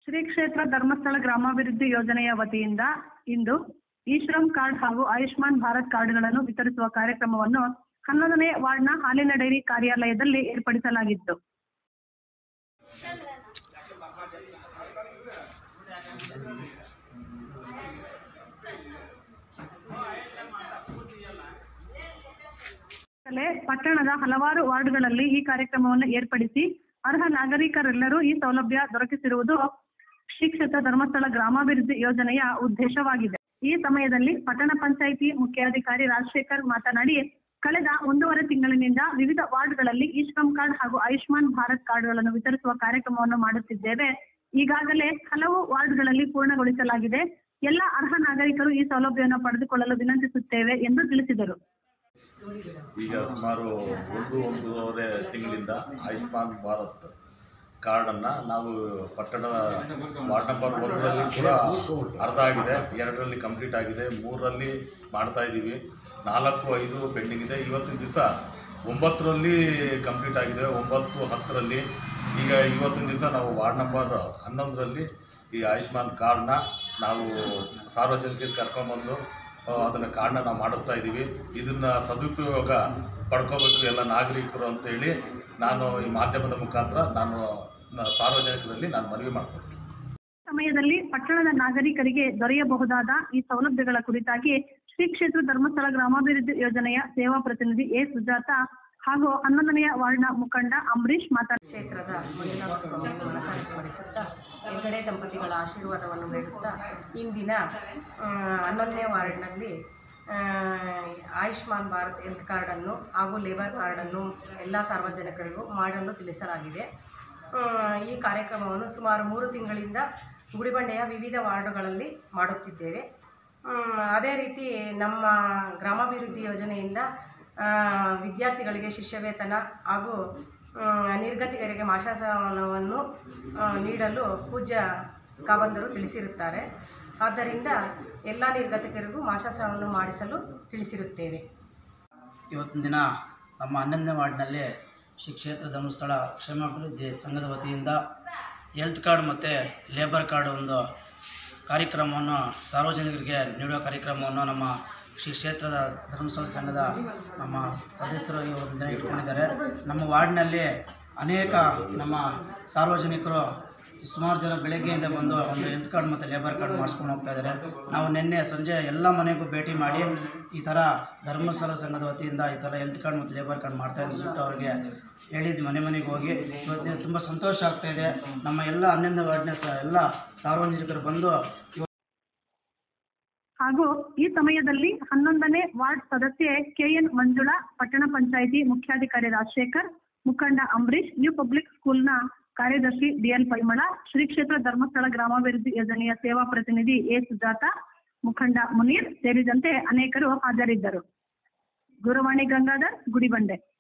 ಶ್ರೀ ಕ್ಷೇತ್ರ ಧರ್ಮಸ್ಥಳ ಗ್ರಾಮಾಭಿವೃದ್ಧಿ ಯೋಜನೆಯ ವತಿಯಿಂದ ಇಂದು ಇ ಶ್ರಮ್ ಕಾರ್ಡ್ ಹಾಗೂ ಆಯುಷ್ಮಾನ್ ಭಾರತ್ ಕಾರ್ಡ್ಗಳನ್ನು ವಿತರಿಸುವ ಕಾರ್ಯಕ್ರಮವನ್ನು ಹನ್ನೊಂದನೇ ವಾರ್ಡ್ನ ಹಾಲಿನ ಡೈರಿ ಕಾರ್ಯಾಲಯದಲ್ಲಿ ಏರ್ಪಡಿಸಲಾಗಿತ್ತು ಈಗಾಗಲೇ ಪಟ್ಟಣದ ಹಲವಾರು ವಾರ್ಡ್ಗಳಲ್ಲಿ ಈ ಕಾರ್ಯಕ್ರಮವನ್ನು ಏರ್ಪಡಿಸಿ ಅರ್ಹ ನಾಗರಿಕರೆಲ್ಲರೂ ಈ ಸೌಲಭ್ಯ ದೊರಕಿಸಿರುವುದು ಶ್ರೀ ಕ್ಷೇತ್ರ ಧರ್ಮಸ್ಥಳ ಗ್ರಾಮಾಭಿವೃದ್ಧಿ ಯೋಜನೆಯ ಉದ್ದೇಶವಾಗಿದೆ ಈ ಸಮಯದಲ್ಲಿ ಪಟ್ಟಣ ಪಂಚಾಯಿತಿ ಮುಖ್ಯಾಧಿಕಾರಿ ರಾಜಶೇಖರ್ ಮಾತನಾಡಿ ಕಳೆದ ಒಂದೂವರೆ ತಿಂಗಳಿನಿಂದ ವಿವಿಧ ವಾರ್ಡ್ಗಳಲ್ಲಿ ಈ ಶ್ರಮ್ ಕಾರ್ಡ್ ಹಾಗೂ ಆಯುಷ್ಮಾನ್ ಭಾರತ್ ಕಾರ್ಡ್ಗಳನ್ನು ವಿತರಿಸುವ ಕಾರ್ಯಕ್ರಮವನ್ನು ಮಾಡುತ್ತಿದ್ದೇವೆ ಈಗಾಗಲೇ ಹಲವು ವಾರ್ಡ್ಗಳಲ್ಲಿ ಪೂರ್ಣಗೊಳಿಸಲಾಗಿದೆ ಎಲ್ಲ ಅರ್ಹ ನಾಗರಿಕರು ಈ ಸೌಲಭ್ಯವನ್ನು ಪಡೆದುಕೊಳ್ಳಲು ವಿನಂತಿಸುತ್ತೇವೆ ಎಂದು ತಿಳಿಸಿದರು ಈಗ ಸುಮಾರು ಒಂದು ಒಂದೂವರೆ ತಿಂಗಳಿಂದ ಆಯುಷ್ಮಾನ್ ಭಾರತ್ ಕಾರ್ಡನ್ನು ನಾವು ಪಟ್ಟಣದ ವಾರ್ಡ್ ನಂಬರ್ ಒಂದರಲ್ಲಿ ಕೂಡ ಅರ್ಧ ಆಗಿದೆ ಎರಡರಲ್ಲಿ ಕಂಪ್ಲೀಟ್ ಆಗಿದೆ ಮೂರರಲ್ಲಿ ಮಾಡ್ತಾ ಇದ್ದೀವಿ ನಾಲ್ಕು ಐದು ಪೆಂಡಿಂಗ್ ಇದೆ ಇವತ್ತಿನ ದಿವಸ ಒಂಬತ್ತರಲ್ಲಿ ಕಂಪ್ಲೀಟ್ ಆಗಿದೆ ಒಂಬತ್ತು ಹತ್ತರಲ್ಲಿ ಈಗ ಇವತ್ತಿನ ದಿವಸ ನಾವು ವಾರ್ಡ್ ನಂಬರ್ ಹನ್ನೊಂದರಲ್ಲಿ ಈ ಆಯುಷ್ಮಾನ್ ಕಾರ್ಡ್ನ ನಾವು ಸಾರ್ವಜನಿಕರಿಗೆ ಕರ್ಕೊಂಬಂದು ಅದನ್ನು ಕಾರ್ಡ್ನ ನಾವು ಮಾಡಿಸ್ತಾ ಇದ್ದೀವಿ ಇದನ್ನು ಸದುಪಯೋಗ ಪಡ್ಕೋಬೇಕು ಎಲ್ಲ ನಾಗರಿಕರು ಅಂತೇಳಿ ನಾನು ಈ ಮಾಧ್ಯಮದ ಮುಖಾಂತರ ನಾನು ನ- ಸಾರ್ವಜನಿಕರಲ್ಲಿ ನಾನು ಮನವಿ ಮಾಡ್ತೀನಿ ಸಮಯದಲ್ಲಿ ಪಟ್ಟಣದ ನಾಗರಿಕರಿಗೆ ದೊರೆಯಬಹುದಾದ ಈ ಸೌಲಭ್ಯಗಳ ಕುರಿತಾಗಿ ಶ್ರೀ ಕ್ಷೇತ್ರ ಧರ್ಮಸ್ಥಳ ಗ್ರಾಮಾಭಿವೃದ್ಧಿ ಯೋಜನೆಯ ಸೇವಾ ಪ್ರತಿನಿಧಿ ಎ ಸುಜಾತ ಹಾಗೂ ಹನ್ನೊಂದನೆಯ ವಾರ್ಡ್ನ ಮುಖಂಡ ಅಂಬರೀಶ್ ಮಾತನಾಡಿದರು ಕ್ಷೇತ್ರದ ಮಂಜುನಾಥ ಸ್ವಾಮಿಯನ್ನು ಮನಸಾರೆ ಸ್ಮರಿಸುತ್ತಾ ಹೆಗ್ಗಡೆ ದಂಪತಿಗಳ ಆಶೀರ್ವಾದವನ್ನು ಬೇಡುತ್ತಾ ಇಂದಿನ ಆ, ಹನ್ನೊಂದನೇ ವಾರ್ಡ್ನಲ್ಲಿ ಆ, ಆಯುಷ್ಮಾನ್ ಭಾರತ್ ಹೆಲ್ತ್ ಕಾರ್ಡನ್ನು ಹಾಗೂ ಲೇಬರ್ ಕಾರ್ಡನ್ನು ಎಲ್ಲ ಸಾರ್ವಜನಿಕರಿಗೂ ಮಾಡಲು ತಿಳಿಸಲಾಗಿದೆ ಆ, ಈ ಕಾರ್ಯಕ್ರಮವನ್ನು ಸುಮಾರು ಮೂರು ತಿಂಗಳಿಂದ ಗುಡಿಬಂಡೆಯ ವಿವಿಧ ವಾರ್ಡುಗಳಲ್ಲಿ ಮಾಡುತ್ತಿದ್ದೇವೆ ಹ್ಮ್, ಅದೇ ರೀತಿ ನಮ್ಮ ಗ್ರಾಮಾಭಿವೃದ್ಧಿ ಯೋಜನೆಯಿಂದ ಆ, ವಿದ್ಯಾರ್ಥಿಗಳಿಗೆ ಶಿಷ್ಯವೇತನ ಹಾಗೂ ಹ್ಮ್, ನಿರ್ಗತಿಕರಿಗೆ ಮಾಶಾಸನವನ್ನು ಆ, ನೀಡಲು ಪೂಜ್ಯ ಕಾವಂದರು ತಿಳಿಸಿರುತ್ತಾರೆ ಆದ್ದರಿಂದ ಎಲ್ಲ ನಿರ್ಗತಿಕರಿಗೂ ಮಾಶಾಸನವನ್ನು ಮಾಡಿಸಲು ತಿಳಿಸಿರುತ್ತೇವೆ ಇವತ್ತಿನ ದಿನ ನಮ್ಮ ಹನ್ನೊಂದನೇ ವಾರ್ಡ್ನಲ್ಲಿ ಶ್ರೀ ಕ್ಷೇತ್ರ ಧರ್ಮಸ್ಥಳ ಕ್ಷೇಮಾಭಿವೃದ್ಧಿ ಸಂಘದ ವತಿಯಿಂದ ಹೆಲ್ತ್ ಕಾರ್ಡ್ ಮತ್ತು ಲೇಬರ್ ಕಾರ್ಡ್ ಒಂದು ಕಾರ್ಯಕ್ರಮವನ್ನು ಸಾರ್ವಜನಿಕರಿಗೆ ನೀಡುವ ಕಾರ್ಯಕ್ರಮವನ್ನು ನಮ್ಮ ಶ್ರೀ ಕ್ಷೇತ್ರದ ಧರ್ಮಸ್ಥಳ ಸಂಘದ ನಮ್ಮ ಸದಸ್ಯರು ಈ ಒಂದು ದಿನ ಇಟ್ಕೊಂಡಿದ್ದಾರೆ ನಮ್ಮ ವಾರ್ಡ್ನಲ್ಲಿ ಅನೇಕ ನಮ್ಮ ಸಾರ್ವಜನಿಕರು ಸುಮಾರು ಜನ ಬೆಳಗ್ಗೆಯಿಂದ ಬಂದು ಒಂದು ಹೆಲ್ತ್ ಕಾರ್ಡ್ ಮತ್ತು ಲೇಬರ್ ಕಾರ್ಡ್ ಮಾಡಿಸ್ಕೊಂಡು ಹೋಗ್ತಾ ಇದ್ದಾರೆ ನಾವು ನಿನ್ನೆ ಸಂಜೆ ಎಲ್ಲ ಮನೆಗೂ ಭೇಟಿ ಮಾಡಿ ಈ ಥರ ಧರ್ಮಸ್ಥಳ ಸಂಘದ ವತಿಯಿಂದ ಈ ಥರ ಹೆಲ್ತ್ ಕಾರ್ಡ್ ಮತ್ತು ಲೇಬರ್ ಕಾರ್ಡ್ ಮಾಡ್ತಾ ಅಂದ್ಬಿಟ್ಟು ಅವ್ರಿಗೆ ಹೇಳಿದ್ವಿ ಮನೆ ಮನೆಗೆ ಹೋಗಿ ಇವತ್ತು ತುಂಬ ಸಂತೋಷ ಆಗ್ತಾ ಇದೆ ನಮ್ಮ ಎಲ್ಲ ಹನ್ನೊಂದು ವಾರ್ಡ್ನ ಸ ಎಲ್ಲ ಸಾರ್ವಜನಿಕರು ಬಂದು ಹಾಗೂ ಈ ಸಮಯದಲ್ಲಿ ಹನ್ನೊಂದನೇ ವಾರ್ಡ್ ಸದಸ್ಯೆ ಕೆಎನ್ ಮಂಜುಳಾ ಪಟ್ಟಣ ಪಂಚಾಯಿತಿ ಮುಖ್ಯಾಧಿಕಾರಿ ರಾಜಶೇಖರ್ ಮುಖಂಡ ಅಂಬರೀಶ್ ನ್ಯೂ ಪಬ್ಲಿಕ್ ಸ್ಕೂಲ್ನ ಕಾರ್ಯದರ್ಶಿ ಡಿಎಲ್ ಪೈಮಳ ಶ್ರೀ ಕ್ಷೇತ್ರ ಧರ್ಮಸ್ಥಳ ಗ್ರಾಮಾಭಿವೃದ್ಧಿ ಯೋಜನೆಯ ಸೇವಾ ಪ್ರತಿನಿಧಿ ಎ ಸುಜಾತ ಮುಖಂಡ ಮುನೀರ್ ಸೇರಿದಂತೆ ಅನೇಕರು ಹಾಜರಿದ್ದರು ಗುರುವಾಣಿ ಗಂಗಾಧರ್ ಗುಡಿಬಂಡೆ